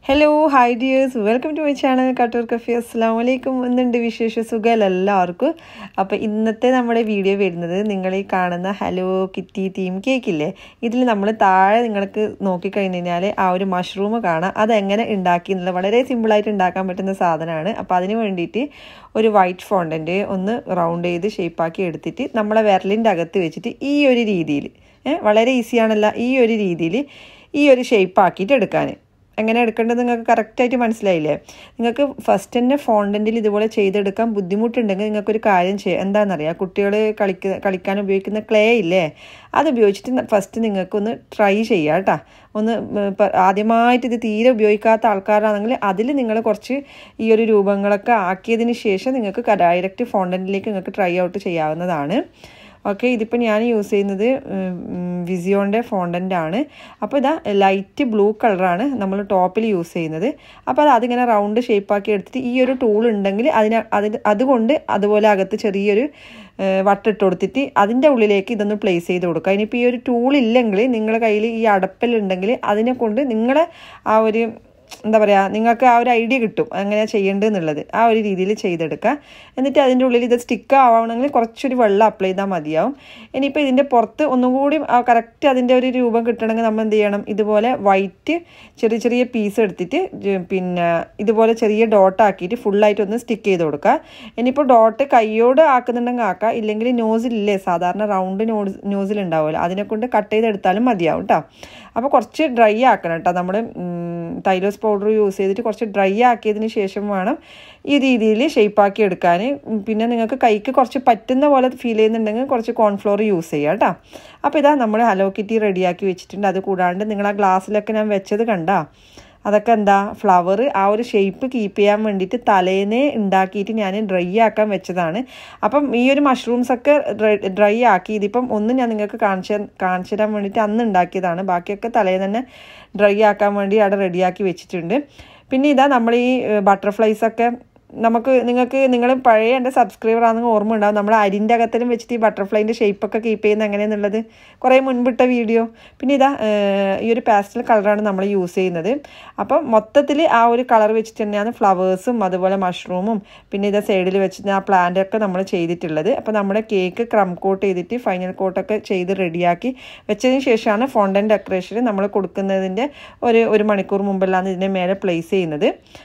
hello hi dears welcome to my channel Kattoor cafe അസ്സാം വലൈക്കും എന്നുണ്ട് വിശേഷ സുഖം എല്ലാവർക്കും അപ്പോൾ ഇന്നത്തെ നമ്മുടെ വീഡിയോ വരുന്നത് നിങ്ങൾ ഈ കാണുന്ന ഹലോ കിറ്റി തീം കേക്കില്ലേ ഇതിൽ നമ്മൾ താഴെ നിങ്ങൾക്ക് നോക്കിക്കഴിഞ്ഞ് കഴിഞ്ഞാൽ ആ ഒരു മഷ്റൂം കാണാം അതെങ്ങനെ ഉണ്ടാക്കി എന്നുള്ളത് വളരെ സിമ്പിളായിട്ട് ഉണ്ടാക്കാൻ പറ്റുന്ന സാധനമാണ് അപ്പോൾ അതിന് വേണ്ടിയിട്ട് ഒരു വൈറ്റ് ഫോണ്ടൻറ്റ് ഒന്ന് റൗണ്ട് ചെയ്ത് ഷേപ്പാക്കി എടുത്തിട്ട് നമ്മളെ വിരലിൻ്റെ അകത്ത് വെച്ചിട്ട് ഈ ഒരു രീതിയിൽ വളരെ ഈസിയാണല്ല ഈ ഒരു രീതിയിൽ ഈ ഒരു ഷേപ്പ് ആക്കിയിട്ട് എടുക്കാൻ എങ്ങനെ എടുക്കേണ്ടത് നിങ്ങൾക്ക് കറക്റ്റായിട്ട് മനസ്സിലായില്ലേ നിങ്ങൾക്ക് ഫസ്റ്റ് തന്നെ ഫോണ്ടൻറ്റിൽ ഇതുപോലെ ചെയ്തെടുക്കാൻ ബുദ്ധിമുട്ടുണ്ടെങ്കിൽ നിങ്ങൾക്കൊരു കാര്യം ചെയ്യാം എന്താണെന്നറിയാം കുട്ടികൾ കളിക്ക കളിക്കാൻ ഉപയോഗിക്കുന്ന ക്ലേ ഇല്ലേ അത് ഉപയോഗിച്ചിട്ട് ഫസ്റ്റ് നിങ്ങൾക്കൊന്ന് ട്രൈ ചെയ്യാം കേട്ടോ ഒന്ന് ആദ്യമായിട്ട് ഇത് തീരെ ഉപയോഗിക്കാത്ത ആൾക്കാരാണെങ്കിൽ അതിൽ നിങ്ങൾ കുറച്ച് ഈ ഒരു രൂപങ്ങളൊക്കെ ആക്കിയതിന് ശേഷം നിങ്ങൾക്ക് ഡയറക്റ്റ് ഫോണ്ടൻറ്റിലേക്ക് നിങ്ങൾക്ക് ട്രൈ ഔട്ട് ചെയ്യാവുന്നതാണ് ഓക്കെ ഇതിപ്പോൾ ഞാൻ യൂസ് ചെയ്യുന്നത് വിസിയോൻ്റെ ഫോണ്ടൻ്റ് ആണ് അപ്പോൾ ഇതാ ലൈറ്റ് ബ്ലൂ കളറാണ് നമ്മൾ ടോപ്പിൽ യൂസ് ചെയ്യുന്നത് അപ്പോൾ അത് അതിങ്ങനെ റൗണ്ട് ഷേപ്പാക്കി എടുത്തിട്ട് ഈ ഒരു ടൂൾ ഉണ്ടെങ്കിൽ അതിന് അതിന് അതുകൊണ്ട് അതുപോലെ അകത്ത് ചെറിയൊരു വട്ടിട്ട് കൊടുത്തിട്ട് അതിൻ്റെ ഉള്ളിലേക്ക് ഇതൊന്ന് പ്ലേസ് ചെയ്ത് കൊടുക്കുക ഇനിയിപ്പോൾ ഈ ഒരു ടൂൾ ഇല്ലെങ്കിൽ നിങ്ങളുടെ കയ്യിൽ ഈ അടപ്പലുണ്ടെങ്കിൽ അതിനെ കൊണ്ട് നിങ്ങളെ ആ ഒരു എന്താ പറയുക നിങ്ങൾക്ക് ആ ഒരു ഐഡിയ കിട്ടും എങ്ങനെയാണ് ചെയ്യേണ്ടതെന്നുള്ളത് ആ ഒരു രീതിയിൽ ചെയ്തെടുക്കുക എന്നിട്ട് അതിൻ്റെ ഉള്ളിൽ ഇത് സ്റ്റിക്ക് ആവണമെങ്കിൽ കുറച്ചൊരു വെള്ളം അപ്ലൈ ചെയ്താൽ മതിയാവും ഇനിയിപ്പോൾ ഇതിൻ്റെ പുറത്ത് ഒന്നും കൂടി കറക്റ്റ് അതിൻ്റെ ഒരു രൂപം കിട്ടണമെങ്കിൽ നമ്മൾ എന്ത് ചെയ്യണം ഇതുപോലെ വൈറ്റ് ചെറിയ ചെറിയ പീസ് എടുത്തിട്ട് പിന്നെ ഇതുപോലെ ചെറിയ ഡോട്ട് ആക്കിയിട്ട് ഫുള്ളായിട്ട് ഒന്ന് സ്റ്റിക്ക് ചെയ്ത് കൊടുക്കുക ഇനിയിപ്പോൾ ഡോട്ട് കൈയോട് ആക്കുന്നുണ്ടെങ്കിൽ ആക്കാം ഇല്ലെങ്കിൽ നോസിലില്ലേ സാധാരണ റൗണ്ട് നോസ് നോസിൽ ഉണ്ടാവുമല്ലോ അതിനെ കൊണ്ട് കട്ട് ചെയ്തെടുത്താലും മതിയാവും കേട്ടോ അപ്പോൾ കുറച്ച് ഡ്രൈ ആക്കണം കേട്ടോ നമ്മൾ തൈലോസ് പൗഡർ യൂസ് ചെയ്തിട്ട് കുറച്ച് ഡ്രൈ ആക്കിയതിന് ശേഷം വേണം ഈ രീതിയിൽ ഷേപ്പാക്കി എടുക്കാൻ പിന്നെ നിങ്ങൾക്ക് കൈക്ക് കുറച്ച് പറ്റുന്ന പോലെ ഫീൽ ചെയ്യുന്നുണ്ടെങ്കിൽ കുറച്ച് കോൺഫ്ലോർ യൂസ് ചെയ്യുക കേട്ടോ അപ്പോൾ ഇതാ നമ്മൾ ഹലോ കിറ്റി റെഡിയാക്കി വെച്ചിട്ടുണ്ട് അത് കൂടാണ്ട് നിങ്ങൾ ആ ഗ്ലാസ്സിലൊക്കെ ഞാൻ വെച്ചത് കണ്ടാ അതൊക്കെ എന്താ ഫ്ലവർ ആ ഒരു ഷേപ്പ് കീപ്പ് ചെയ്യാൻ വേണ്ടിയിട്ട് തലേന്നേ ഉണ്ടാക്കിയിട്ട് ഞാൻ ഡ്രൈ ആക്കാൻ വെച്ചതാണ് അപ്പം ഈ ഒരു മഷ്റൂംസ് ഒക്കെ ഡ്രൈ ആക്കി ഇതിപ്പം ഒന്ന് ഞാൻ നിങ്ങൾക്ക് കാണിച്ചു കാണിച്ചു തരാൻ വേണ്ടിയിട്ട് അന്ന് ഉണ്ടാക്കിയതാണ് ബാക്കിയൊക്കെ തലേന്ന് തന്നെ ഡ്രൈ ആക്കാൻ വേണ്ടി അവിടെ റെഡിയാക്കി വെച്ചിട്ടുണ്ട് പിന്നെ ഇതാ നമ്മൾ ഈ ബട്ടർഫ്ലൈസൊക്കെ നമുക്ക് നിങ്ങൾക്ക് നിങ്ങൾ പഴയ എൻ്റെ സബ്സ്ക്രൈബർ ആണെങ്കിൽ ഓർമ്മ ഉണ്ടാവും നമ്മൾ അരിൻ്റെ അകത്തിലും വെച്ചിട്ട് ഈ ബട്ടർഫ്ലൈൻ്റെ ഷേപ്പൊക്കെ കീപ്പ് ചെയ്യുന്നത് എങ്ങനെയെന്നുള്ളത് കുറേ മുൻപിട്ട വീഡിയോ പിന്നെ ഇതാ ഈ ഒരു പാസ്റ്റൽ കളറാണ് നമ്മൾ യൂസ് ചെയ്യുന്നത് അപ്പം മൊത്തത്തിൽ ആ ഒരു കളർ വെച്ചിട്ട് തന്നെയാണ് ഫ്ലവേഴ്സും അതുപോലെ മഷ്റൂമും പിന്നെ ഇതാ സൈഡിൽ വെച്ചിട്ട് ആ പ്ലാന്റൊക്കെ നമ്മൾ ചെയ്തിട്ടുള്ളത് അപ്പോൾ നമ്മുടെ കേക്ക് ക്രം കോട്ട് ചെയ്തിട്ട് ഫൈനൽ കോട്ടൊക്കെ ചെയ്ത് റെഡിയാക്കി വെച്ചതിന് ശേഷമാണ് ഫോണ്ടൻ ഡെക്കറേഷൻ നമ്മൾ കൊടുക്കുന്നതിൻ്റെ ഒരു ഒരു മണിക്കൂർ മുമ്പെല്ലാം ഇതിൻ്റെ മേലെ പ്ലേസ് ചെയ്യുന്നത്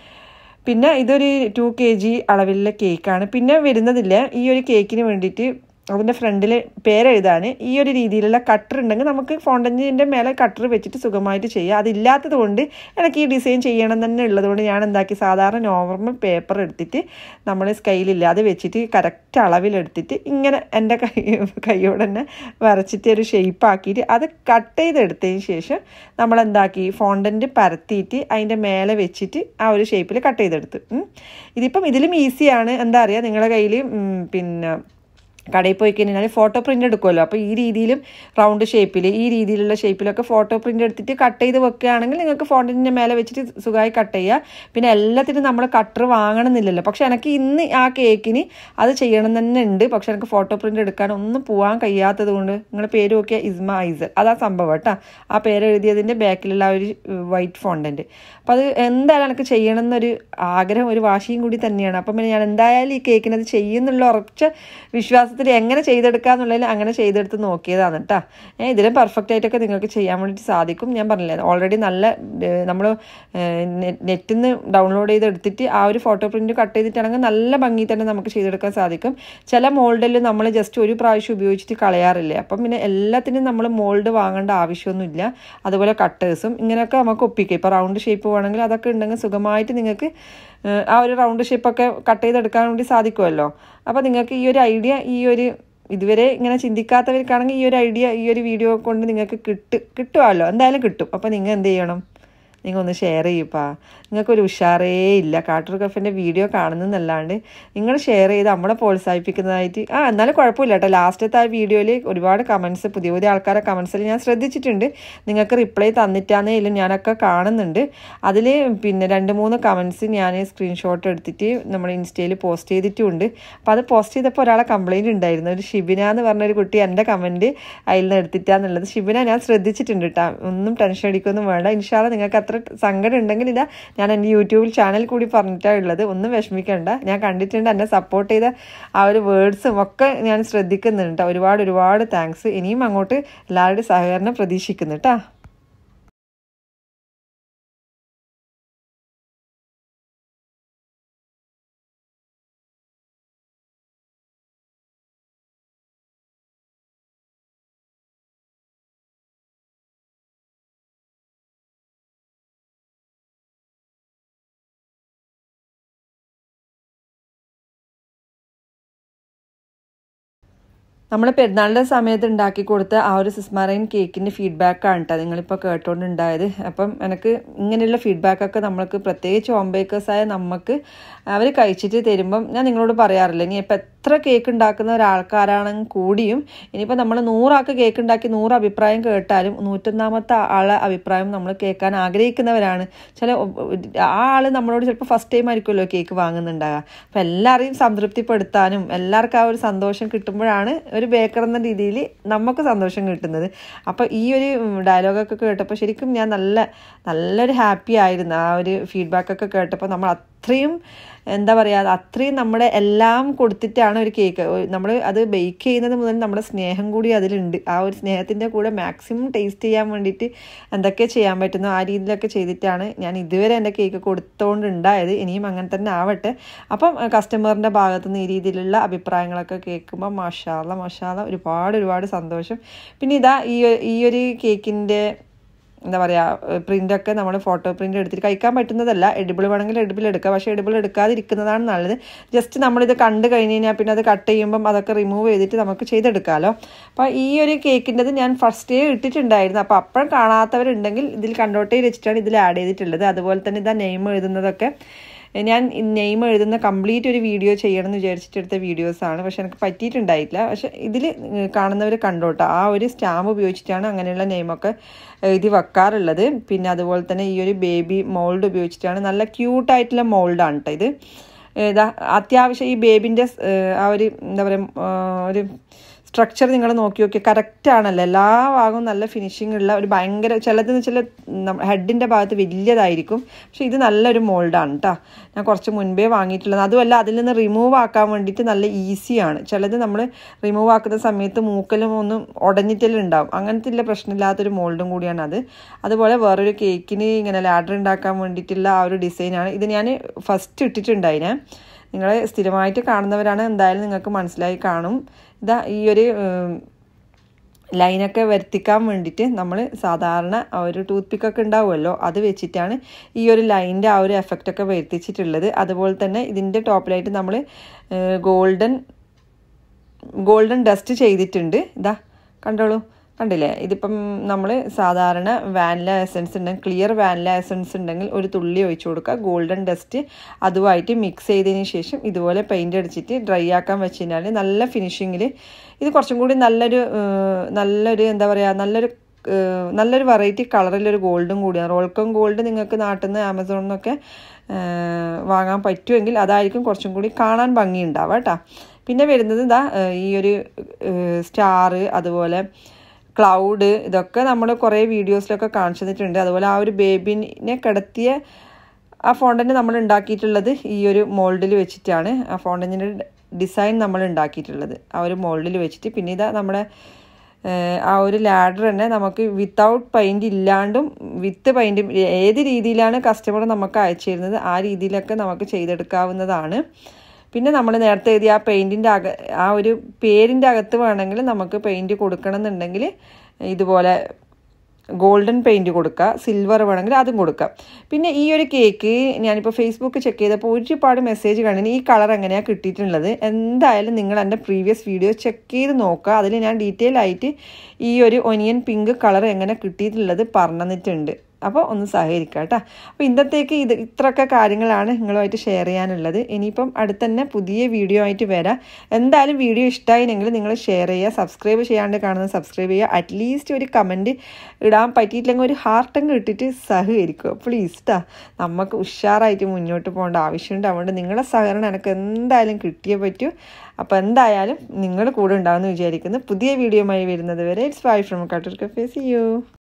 പിന്നെ ഇതൊരു ടു കെ ജി അളവിലുള്ള കേക്കാണ് പിന്നെ വരുന്നതില്ല ഈ ഒരു കേക്കിന് വേണ്ടിയിട്ട് അതിൻ്റെ ഫ്രണ്ടിൽ പേരെഴുതാൻ ഈ ഒരു രീതിയിലുള്ള കട്ടർ ഉണ്ടെങ്കിൽ നമുക്ക് ഫോണ്ടൻറ്റിൻ്റെ മേലെ കട്ടർ വെച്ചിട്ട് സുഖമായിട്ട് ചെയ്യാം അതില്ലാത്തത് കൊണ്ട് എനിക്ക് ഈ ഡിസൈൻ ചെയ്യണം തന്നെ ഉള്ളതുകൊണ്ട് ഞാൻ എന്താക്കി സാധാരണ നോർമൽ പേപ്പർ എടുത്തിട്ട് നമ്മൾ സ്കെയിലില്ലാതെ വെച്ചിട്ട് കറക്റ്റ് അളവിലെടുത്തിട്ട് ഇങ്ങനെ എൻ്റെ കൈ കൈയോടെ തന്നെ വരച്ചിട്ട് ഒരു ഷേപ്പ് ആക്കിയിട്ട് അത് കട്ട് ചെയ്തെടുത്തതിന് ശേഷം നമ്മൾ എന്താക്കി ഫോണ്ടൻറ്റ് പരത്തിയിട്ട് അതിൻ്റെ മേലെ വെച്ചിട്ട് ആ ഒരു ഷേപ്പിൽ കട്ട് ചെയ്തെടുത്ത് ഇതിപ്പം ഇതിലും ഈസിയാണ് എന്താ പറയുക നിങ്ങളുടെ കയ്യിൽ പിന്നെ കടയിൽ പോയി കഴിഞ്ഞാൽ ഫോട്ടോ പ്രിൻ്റ് എടുക്കുമല്ലോ അപ്പോൾ ഈ രീതിയിലും റൗണ്ട് ഷേപ്പിൽ ഈ രീതിയിലുള്ള ഷേപ്പിലൊക്കെ ഫോട്ടോ പ്രിൻ്റ് എടുത്തിട്ട് കട്ട് ചെയ്ത് വെക്കുകയാണെങ്കിൽ നിങ്ങൾക്ക് ഫോണ്ടിൻ്റെ മേലെ വെച്ചിട്ട് സുഖമായി കട്ട് ചെയ്യുക പിന്നെ എല്ലാത്തിനും നമ്മൾ കട്ടർ വാങ്ങണമെന്നില്ലല്ലോ പക്ഷെ എനിക്ക് ഇന്ന് ആ കേക്കിന് അത് ചെയ്യണം തന്നെ ഉണ്ട് പക്ഷെ എനിക്ക് ഫോട്ടോ പ്രിൻ്റ് എടുക്കാൻ ഒന്നും പോകാൻ കഴിയാത്തത് കൊണ്ട് നിങ്ങളുടെ പേര് നോക്കിയാൽ ഇസ്മ ഐസർ അതാ സംഭവം കേട്ടോ ആ പേര് എഴുതിയതിൻ്റെ ബാക്കിലുള്ള ഒരു വൈറ്റ് ഫോണ്ടൻറ്റ് അപ്പോൾ അത് എന്തായാലും എനിക്ക് ചെയ്യണം എന്നൊരു ആഗ്രഹം ഒരു വാശിയും കൂടി തന്നെയാണ് അപ്പം പിന്നെ ഞാൻ എന്തായാലും ഈ കേക്കിനത് ചെയ്യുന്നുള്ള ഉറച്ച വിശ്വാസം മാസത്തിൽ എങ്ങനെ ചെയ്തെടുക്കാന്നുള്ളതിൽ അങ്ങനെ ചെയ്തെടുത്ത് നോക്കിയതാണ് കേട്ടോ ഇതിലും പെർഫെക്റ്റ് ആയിട്ടൊക്കെ നിങ്ങൾക്ക് ചെയ്യാൻ വേണ്ടിയിട്ട് സാധിക്കും ഞാൻ പറഞ്ഞില്ലേ ഓൾറെഡി നല്ല നമ്മൾ നെറ്റിൽ നിന്ന് ഡൗൺലോഡ് ചെയ്ത് എടുത്തിട്ട് ആ ഒരു ഫോട്ടോ പ്രിൻറ്റ് കട്ട് ചെയ്തിട്ടാണെങ്കിൽ നല്ല ഭംഗി തന്നെ നമുക്ക് ചെയ്തെടുക്കാൻ സാധിക്കും ചില മോൾഡിൽ നമ്മൾ ജസ്റ്റ് ഒരു പ്രാവശ്യം ഉപയോഗിച്ചിട്ട് കളയാറില്ലേ അപ്പം പിന്നെ എല്ലാത്തിനും നമ്മൾ മോൾഡ് വാങ്ങേണ്ട ആവശ്യമൊന്നുമില്ല അതുപോലെ കട്ടേഴ്സും ഇങ്ങനെയൊക്കെ നമുക്ക് ഒപ്പിക്കാം ഇപ്പോൾ റൗണ്ട് ഷേപ്പ് വേണമെങ്കിൽ അതൊക്കെ ഉണ്ടെങ്കിൽ സുഖമായിട്ട് നിങ്ങൾക്ക് ആ ഒരു റൗണ്ട് ഷേപ്പൊക്കെ കട്ട് ചെയ്തെടുക്കാൻ വേണ്ടി സാധിക്കുമല്ലോ അപ്പോൾ നിങ്ങൾക്ക് ഈ ഒരു ഐഡിയ ഈ ഒരു ഇതുവരെ ഇങ്ങനെ ചിന്തിക്കാത്തവർക്കാണെങ്കിൽ ഈ ഒരു ഐഡിയ ഈ ഒരു വീഡിയോ കൊണ്ട് നിങ്ങൾക്ക് കിട്ട് കിട്ടുമല്ലോ എന്തായാലും കിട്ടും അപ്പോൾ നിങ്ങൾ എന്ത് ചെയ്യണം നിങ്ങൾ ഒന്ന് ഷെയർ ചെയ്യപ്പാ നിങ്ങൾക്കൊരു ഉഷാറേ ഇല്ല കാട്ടൂർ കഫിൻ്റെ വീഡിയോ കാണുന്നതല്ലാണ്ട് നിങ്ങൾ ഷെയർ ചെയ്ത് നമ്മളെ പ്രോത്സാഹിപ്പിക്കുന്നതായിട്ട് ആ എന്നാലും കുഴപ്പമില്ല കേട്ടോ ലാസ്റ്റത്തെ ആ വീഡിയോയിൽ ഒരുപാട് കമൻസ് പുതിയ പുതിയ ആൾക്കാരെ കമൻസിൽ ഞാൻ ശ്രദ്ധിച്ചിട്ടുണ്ട് നിങ്ങൾക്ക് റിപ്ലൈ തന്നിട്ടാന്നേലും ഞാനൊക്കെ കാണുന്നുണ്ട് അതിൽ പിന്നെ രണ്ട് മൂന്ന് കമൻസ് ഞാൻ സ്ക്രീൻഷോട്ട് എടുത്തിട്ട് നമ്മൾ ഇൻസ്റ്റയിൽ പോസ്റ്റ് ചെയ്തിട്ടുമുണ്ട് അപ്പോൾ അത് പോസ്റ്റ് ചെയ്തപ്പോൾ ഒരാളെ കംപ്ലയിൻറ്റ് ഉണ്ടായിരുന്നു ഒരു ഷിബിന എന്ന് പറഞ്ഞൊരു കുട്ടി എൻ്റെ കമൻറ്റ് അതിൽ നിന്ന് എടുത്തിട്ടാന്നുള്ളത് ഷിബിന ഞാൻ ശ്രദ്ധിച്ചിട്ടുണ്ട് കേട്ടോ ഒന്നും ടെൻഷൻ അടിക്കൊന്നും വേണ്ട ഇൻഷാല്ല നിങ്ങൾക്ക് അത്ര അത്ര സങ്കടം ഉണ്ടെങ്കിൽ ഇതാ ഞാൻ എൻ്റെ യൂട്യൂബിൽ ചാനൽ കൂടി പറഞ്ഞിട്ടാണ് ഉള്ളത് ഒന്നും വിഷമിക്കണ്ട ഞാൻ കണ്ടിട്ടുണ്ട് എന്നെ സപ്പോർട്ട് ചെയ്ത ആ ഒരു വേർഡ്സും ഒക്കെ ഞാൻ ശ്രദ്ധിക്കുന്നുണ്ട് ഒരുപാട് ഒരുപാട് താങ്ക്സ് ഇനിയും അങ്ങോട്ട് എല്ലാവരുടെയും സഹകരണം പ്രതീക്ഷിക്കുന്നു കേട്ടോ നമ്മൾ പെരുന്നാളിൻ്റെ സമയത്ത് ഉണ്ടാക്കി കൊടുത്ത ആ ഒരു സിസ്മറൈൻ കേക്കിൻ്റെ ഫീഡ്ബാക്കാണ് കേട്ടോ നിങ്ങളിപ്പോൾ കേട്ടോണ്ടുണ്ടായത് അപ്പം എനിക്ക് ഇങ്ങനെയുള്ള ഫീഡ്ബാക്കൊക്കെ നമ്മൾക്ക് പ്രത്യേകിച്ച് ഹോം ബേക്കേഴ്സായ നമുക്ക് അവർ കഴിച്ചിട്ട് തരുമ്പം ഞാൻ നിങ്ങളോട് പറയാറില്ല ഇനി ഇപ്പം എത്ര കേക്ക് ഉണ്ടാക്കുന്ന ഒരാൾക്കാരാണെങ്കിൽ കൂടിയും ഇനിയിപ്പോൾ നമ്മൾ നൂറാൾക്ക് കേക്ക് ഉണ്ടാക്കി നൂറ് അഭിപ്രായം കേട്ടാലും നൂറ്റൊന്നാമത്തെ ആളെ അഭിപ്രായം നമ്മൾ കേൾക്കാൻ ആഗ്രഹിക്കുന്നവരാണ് ചില ആ ആൾ നമ്മളോട് ചിലപ്പോൾ ഫസ്റ്റ് ടൈം ആയിരിക്കുമല്ലോ കേക്ക് വാങ്ങുന്നുണ്ടാകുക അപ്പം എല്ലാവരെയും സംതൃപ്തിപ്പെടുത്താനും എല്ലാവർക്കും ആ ഒരു സന്തോഷം കിട്ടുമ്പോഴാണ് ഒരു ബേക്കർ എന്ന രീതിയിൽ നമുക്ക് സന്തോഷം കിട്ടുന്നത് അപ്പോൾ ഈ ഒരു ഡയലോഗൊക്കെ കേട്ടപ്പോൾ ശരിക്കും ഞാൻ നല്ല നല്ലൊരു ഹാപ്പി ആയിരുന്നു ആ ഒരു ഫീഡ്ബാക്കൊക്കെ കേട്ടപ്പോൾ നമ്മൾ അത്രയും എന്താ പറയുക അത്രയും നമ്മുടെ എല്ലാം കൊടുത്തിട്ടാണ് ഒരു കേക്ക് നമ്മൾ അത് ബേക്ക് ചെയ്യുന്നത് മുതൽ നമ്മുടെ സ്നേഹം കൂടി അതിലുണ്ട് ആ ഒരു സ്നേഹത്തിൻ്റെ കൂടെ മാക്സിമം ടേസ്റ്റ് ചെയ്യാൻ വേണ്ടിയിട്ട് എന്തൊക്കെ ചെയ്യാൻ പറ്റുന്നോ ആ രീതിയിലൊക്കെ ചെയ്തിട്ടാണ് ഞാൻ ഇതുവരെ എൻ്റെ കേക്ക് കൊടുത്തുകൊണ്ടുണ്ടായത് ഇനിയും അങ്ങനെ തന്നെ ആവട്ടെ അപ്പം കസ്റ്റമറിൻ്റെ ഭാഗത്തു നിന്ന് ഈ രീതിയിലുള്ള അഭിപ്രായങ്ങളൊക്കെ കേൾക്കുമ്പോൾ മഷാല മഷാല ഒരുപാട് ഒരുപാട് സന്തോഷം പിന്നെ ഇതാ ഈ ഈ ഒരു കേക്കിൻ്റെ എന്താ പറയുക പ്രിൻ്റൊക്കെ നമ്മൾ ഫോട്ടോ പ്രിൻ്റ് എടുത്തിട്ട് കഴിക്കാൻ പറ്റുന്നതല്ല എഡിബിൾ വേണമെങ്കിൽ എഡിബിൾ എടുക്കുക പക്ഷേ എഡിബിൾ എടുക്കാതിരിക്കുന്നതാണ് നല്ലത് ജസ്റ്റ് നമ്മളിത് കണ്ടു കഴിഞ്ഞ് കഴിഞ്ഞാൽ പിന്നെ അത് കട്ട് ചെയ്യുമ്പം അതൊക്കെ റിമൂവ് ചെയ്തിട്ട് നമുക്ക് ചെയ്തെടുക്കാമല്ലോ അപ്പോൾ ഈ ഒരു കേക്കിൻ്റെത് ഞാൻ ഫസ്റ്റേ ഇട്ടിട്ടുണ്ടായിരുന്നു അപ്പോൾ അപ്പോഴും കാണാത്തവരുണ്ടെങ്കിൽ ഇതിൽ കണ്ടോട്ടേ വെച്ചിട്ടാണ് ഇതിൽ ആഡ് ചെയ്തിട്ടുള്ളത് അതുപോലെ തന്നെ ഇതാ നെയിം എഴുതുന്നതൊക്കെ ഞാൻ നെയിം എഴുതുന്ന കംപ്ലീറ്റ് ഒരു വീഡിയോ ചെയ്യണം എന്ന് വിചാരിച്ചിട്ടെടുത്ത വീഡിയോസാണ് പക്ഷെ എനിക്ക് പറ്റിയിട്ടുണ്ടായിട്ടില്ല പക്ഷെ ഇതിൽ കാണുന്നവർ കണ്ടോട്ടോ ആ ഒരു സ്റ്റാമ്പ് ഉപയോഗിച്ചിട്ടാണ് അങ്ങനെയുള്ള നെയിമൊക്കെ എഴുതി വെക്കാറുള്ളത് പിന്നെ അതുപോലെ തന്നെ ഈ ഒരു ബേബി മോൾഡ് ഉപയോഗിച്ചിട്ടാണ് നല്ല ക്യൂട്ടായിട്ടുള്ള മോൾഡാണ് കേട്ടോ ഇത് ഇതാ അത്യാവശ്യം ഈ ബേബിൻ്റെ ആ ഒരു എന്താ പറയുക ഒരു സ്ട്രക്ചർ നിങ്ങൾ നോക്കി നോക്കി കറക്റ്റ് ആണല്ലോ എല്ലാ ഭാഗവും നല്ല ഫിനിഷിംഗ് ഉള്ള ഒരു ഭയങ്കര ചിലതെന്ന് വെച്ചാൽ ഹെഡിൻ്റെ ഭാഗത്ത് വലിയതായിരിക്കും പക്ഷെ ഇത് നല്ലൊരു മോൾഡാണ് കേട്ടോ ഞാൻ കുറച്ച് മുൻപേ വാങ്ങിയിട്ടുള്ളത് അതുമല്ല അതിൽ നിന്ന് റിമൂവ് ആക്കാൻ വേണ്ടിയിട്ട് നല്ല ഈസിയാണ് ചിലത് നമ്മൾ റിമൂവ് ആക്കുന്ന സമയത്ത് മൂക്കലും ഒന്നും ഉടഞ്ഞിട്ടെല്ലാം ഉണ്ടാവും അങ്ങനത്തെ ഉള്ള പ്രശ്നമില്ലാത്തൊരു മോൾഡും കൂടിയാണ് അത് അതുപോലെ വേറൊരു കേക്കിന് ഇങ്ങനെ ലാഡർ ഉണ്ടാക്കാൻ വേണ്ടിയിട്ടുള്ള ആ ഒരു ഡിസൈനാണ് ഇത് ഞാൻ ഫസ്റ്റ് ഇട്ടിട്ടുണ്ടായിനെ നിങ്ങൾ സ്ഥിരമായിട്ട് കാണുന്നവരാണ് എന്തായാലും നിങ്ങൾക്ക് മനസ്സിലായി കാണും ഇതാ ഈ ഒരു ലൈനൊക്കെ വരുത്തിക്കാൻ വേണ്ടിയിട്ട് നമ്മൾ സാധാരണ ആ ഒരു ടൂത്ത് പിക്കൊക്കെ ഉണ്ടാവുമല്ലോ അത് വെച്ചിട്ടാണ് ഈ ഒരു ലൈനിൻ്റെ ആ ഒരു എഫക്റ്റൊക്കെ വരുത്തിച്ചിട്ടുള്ളത് അതുപോലെ തന്നെ ഇതിൻ്റെ ടോപ്പിലായിട്ട് നമ്മൾ ഗോൾഡൻ ഗോൾഡൻ ഡസ്റ്റ് ചെയ്തിട്ടുണ്ട് ഇതാ കണ്ടോളൂ കണ്ടില്ലേ ഇതിപ്പം നമ്മൾ സാധാരണ വാനില എസൻസ് ഉണ്ടെങ്കിൽ ക്ലിയർ വാനില എസൻസ് ഉണ്ടെങ്കിൽ ഒരു തുള്ളി ഒഴിച്ചു കൊടുക്കുക ഗോൾഡൻ ഡസ്റ്റ് അതുമായിട്ട് മിക്സ് ചെയ്തതിന് ശേഷം ഇതുപോലെ പെയിൻ്റ് അടിച്ചിട്ട് ഡ്രൈ ആക്കാൻ വെച്ച് കഴിഞ്ഞാൽ നല്ല ഫിനിഷിങ്ങിൽ ഇത് കുറച്ചും കൂടി നല്ലൊരു നല്ലൊരു എന്താ പറയുക നല്ലൊരു നല്ലൊരു വെറൈറ്റി കളറിലൊരു ഗോൾഡും കൂടിയാണ് റോൾക്കം ഗോൾഡ് നിങ്ങൾക്ക് നാട്ടിൽ നിന്ന് ആമസോണിൽ നിന്നൊക്കെ വാങ്ങാൻ പറ്റുമെങ്കിൽ അതായിരിക്കും കുറച്ചും കൂടി കാണാൻ ഭംഗിയുണ്ടാവുക കേട്ടോ പിന്നെ വരുന്നത് ഇതാ ഈ ഒരു സ്റ്റാറ് അതുപോലെ ക്ലൗഡ് ഇതൊക്കെ നമ്മൾ കുറേ വീഡിയോസിലൊക്കെ കാണിച്ചു തന്നിട്ടുണ്ട് അതുപോലെ ആ ഒരു ബേബിനെ കിടത്തിയ ആ ഫോണ്ടൻ്റ് നമ്മൾ ഉണ്ടാക്കിയിട്ടുള്ളത് ഈ ഒരു മോൾഡിൽ വെച്ചിട്ടാണ് ആ ഫോണ്ടൻറ്റിൻ്റെ ഡിസൈൻ നമ്മൾ ഉണ്ടാക്കിയിട്ടുള്ളത് ആ ഒരു മോൾഡിൽ വെച്ചിട്ട് പിന്നെ ഇതാ നമ്മുടെ ആ ഒരു ലാഡർ തന്നെ നമുക്ക് വിത്തൗട്ട് പെയിൻറ് ഇല്ലാണ്ടും വിത്ത് പെയിൻറ്റും ഏത് രീതിയിലാണ് കസ്റ്റമർ നമുക്ക് അയച്ചു തരുന്നത് ആ രീതിയിലൊക്കെ നമുക്ക് ചെയ്തെടുക്കാവുന്നതാണ് പിന്നെ നമ്മൾ നേരത്തെ എഴുതിയ ആ പെയിൻറ്റിൻ്റെ അക ആ ഒരു പേരിൻ്റെ അകത്ത് വേണമെങ്കിൽ നമുക്ക് പെയിൻറ്റ് കൊടുക്കണം എന്നുണ്ടെങ്കിൽ ഇതുപോലെ ഗോൾഡൻ പെയിൻറ്റ് കൊടുക്കുക സിൽവർ വേണമെങ്കിൽ അതും കൊടുക്കാം പിന്നെ ഈ ഒരു കേക്ക് ഞാനിപ്പോൾ ഫേസ്ബുക്ക് ചെക്ക് ചെയ്തപ്പോൾ ഒരുപാട് മെസ്സേജ് കണ്ടിന് ഈ കളർ എങ്ങനെയാണ് കിട്ടിയിട്ടുള്ളത് എന്തായാലും നിങ്ങൾ എൻ്റെ പ്രീവിയസ് വീഡിയോ ചെക്ക് ചെയ്ത് നോക്കുക അതിൽ ഞാൻ ഡീറ്റെയിൽ ആയിട്ട് ഈ ഒരു ഒനിയൻ പിങ്ക് കളർ എങ്ങനെ കിട്ടിയിട്ടുള്ളത് പറഞ്ഞിട്ടുണ്ട് അപ്പോൾ ഒന്ന് സഹകരിക്കുക കേട്ടോ അപ്പോൾ ഇന്നത്തേക്ക് ഇത് ഇത്രയൊക്കെ കാര്യങ്ങളാണ് നിങ്ങളുമായിട്ട് ഷെയർ ചെയ്യാനുള്ളത് ഇനിയിപ്പം അടുത്ത് തന്നെ പുതിയ വീഡിയോ ആയിട്ട് വരാം എന്തായാലും വീഡിയോ ഇഷ്ടമായില്ലെങ്കിൽ നിങ്ങൾ ഷെയർ ചെയ്യുക സബ്സ്ക്രൈബ് ചെയ്യാണ്ട് കാണുന്നത് സബ്സ്ക്രൈബ് ചെയ്യുക അറ്റ്ലീസ്റ്റ് ഒരു കമൻറ്റ് ഇടാൻ പറ്റിയിട്ടില്ലെങ്കിൽ ഒരു ഹാർട്ടെങ്കിൽ ഇട്ടിട്ട് സഹകരിക്കുക പ്ലീസ് ട്ടാ നമുക്ക് ഉഷാറായിട്ട് മുന്നോട്ട് പോകേണ്ട ആവശ്യമുണ്ട് അതുകൊണ്ട് നിങ്ങളുടെ സഹകരണം എനിക്ക് എന്തായാലും കിട്ടിയേ പറ്റൂ അപ്പോൾ എന്തായാലും നിങ്ങൾ കൂടെ ഉണ്ടാവുമെന്ന് വിചാരിക്കുന്നു പുതിയ വീഡിയോയുമായി വരുന്നത് വരെ it's bye from Kattoor cafe see U